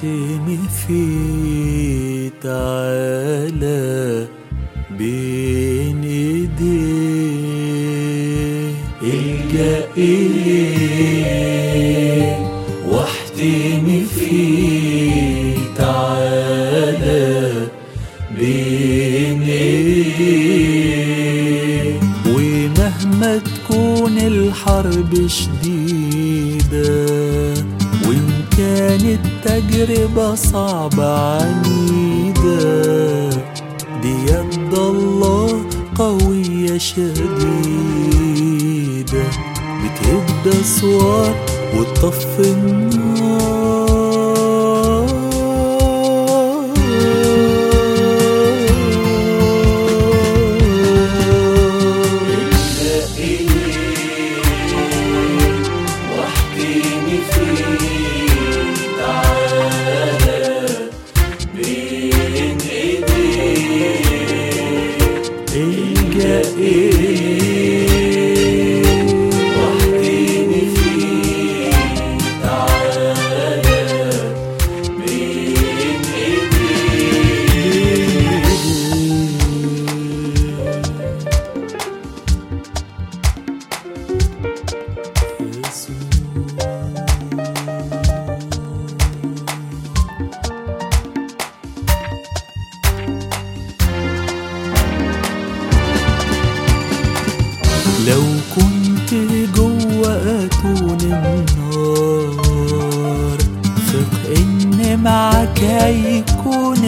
واحتمي فيه تعالى بين ايديه الجا إليه واحتمي فيه تعالى بين ايديه ومهما تكون الحرب شديدة وإن كانت تجربة صعبة عنيدة دي يد الله قوية شديدة بتهد أسوار وتطفي النار واحكيني فيه تعالى بين ايديك الجا واحكيني فيه تعالى بين ايديك لو كنت جوه اتون النار ثق ان معك هيكون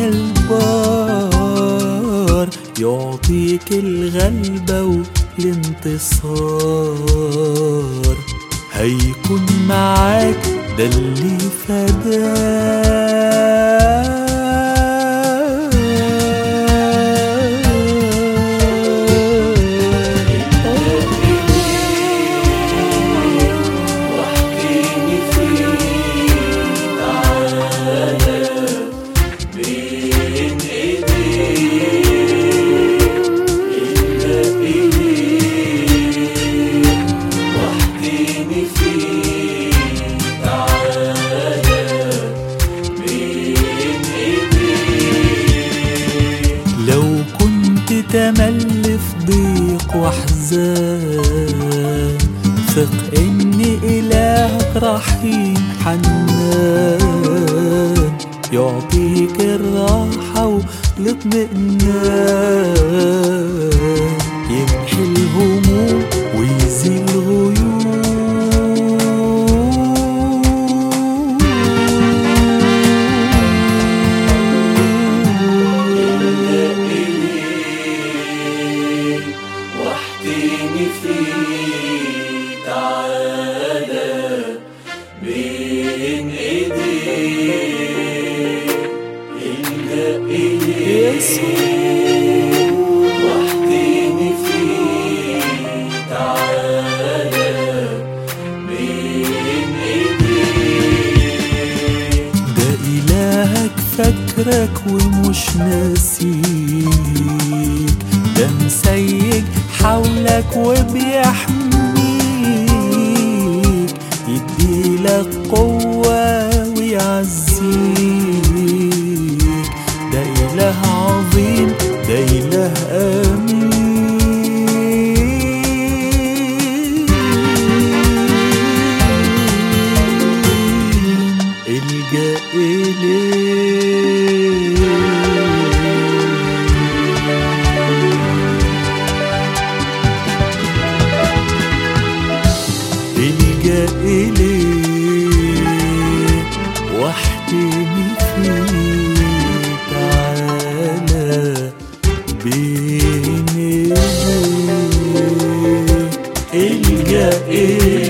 البار يعطيك الغلبة والانتصار هيكون معاك ده اللي واحكيني فيه تعالى بين ايديك إلا إليك واحكيني فيه تعالى بين ايديك لو كنت تملي في ضيق واحزان ثق ان الهك رحيم حنان يعطيك الراحة والاطمئنان يمحي الهموم ويزيل الغيوم واحكيني فيه تعالى بين ايديك الجا إليك واحكيني فيه تعالى بين ايديك ده إلهك فاكرك ومش ناسيك ده مسيج حولك وبيحميك يديلك قوة ويعزيك ده إله عظيم ده إله أمين الجا إليه الجا إليه واحتمي فيه تعالى بين ايديك الجا إليه